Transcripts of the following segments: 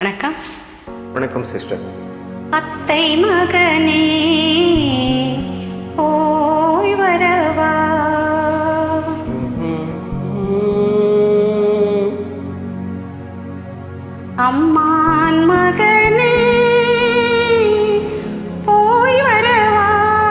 வணக்கம் வணக்கம் சிஸ்டர் அத்தை மகனே போய் வரவா அம்மான் மகனே போய் வரவா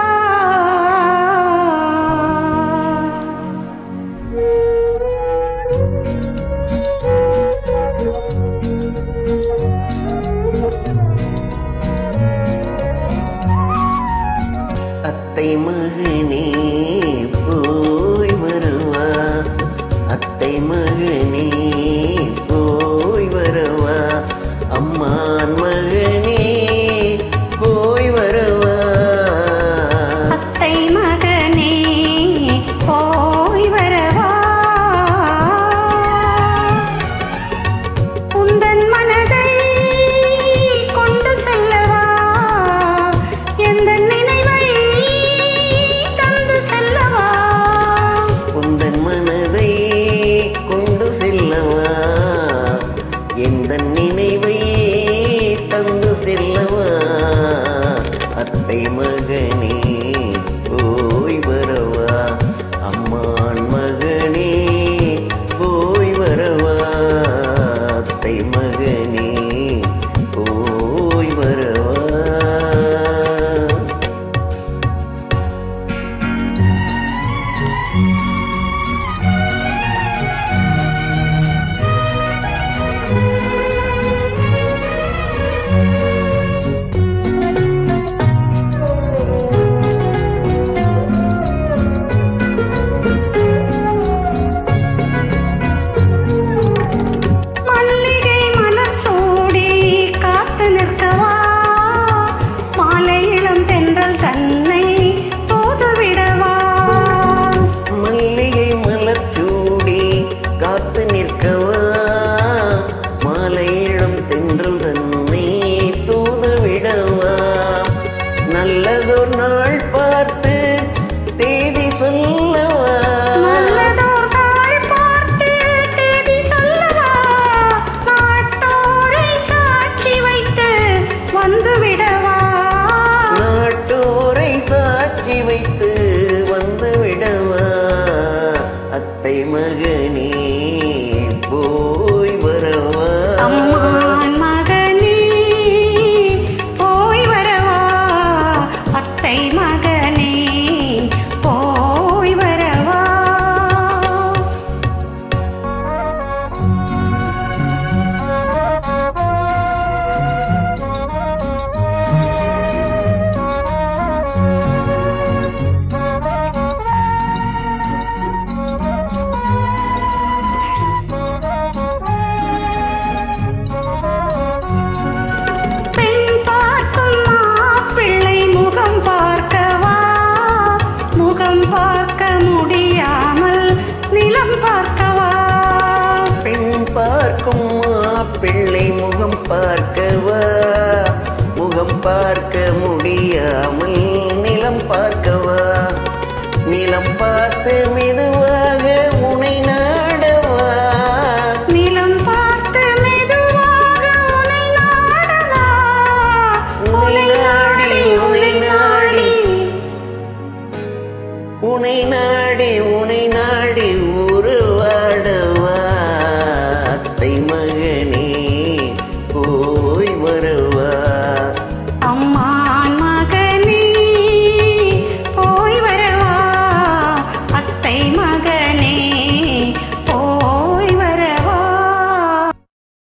அத்தை மகனே போய் வருவா அத்தை மகனே போய் வருவா அம்மான் மகனே போய் வருவா அத்தை மகனே போய் வரவா உந்தன் மனதை கொண்டு செல்லவா எந்த நினைவை தந்து செல்லவா உந்தன் மனதை கொண்டு செல்லவா எந்த நினைவை தந்து செல்லவா அத்தை மகனே போய் வரவா அம்மான் மகனே போய் வரவா அத்தை மகனே போய் வரவா மல்லிகை மலர்சூடி காத்து நிற்கவா மாலை இளம் தென்றல் தன்னை தூதுவிடவா மல்லிகை மலர் சூடி காத்து நிற்கவா மாலை இளம் தென்றல் தன்னை தூது விடவா நல்லதொரு நாள் பார்த்து தேதி சொல்லவா நல்லதோர் நாள் பார்த்து தேதி சொல்லவா நாட்டோரை சாட்சி வைத்து வந்து விடவா நாட்டோரை சாட்சி வைத்து வந்து விடவா அத்தை மகனே போய் வரவா அம்மான் மகனே போய் வரவா அத்தை மகனே போய் வரவா பெண் பார்க்கும் மாப்பிள்ளை முகம் பார்க்கவா முகம் பார்க்க முடியாமல் நிலம் பார்க்கவா பெண் பார்க்கும் பிள்ளை முகம் பார்க்கவா முகம் பார்க்க முடியாமல் நிலம் பார்க்கவா நிலம் பார்த்து மெதுவா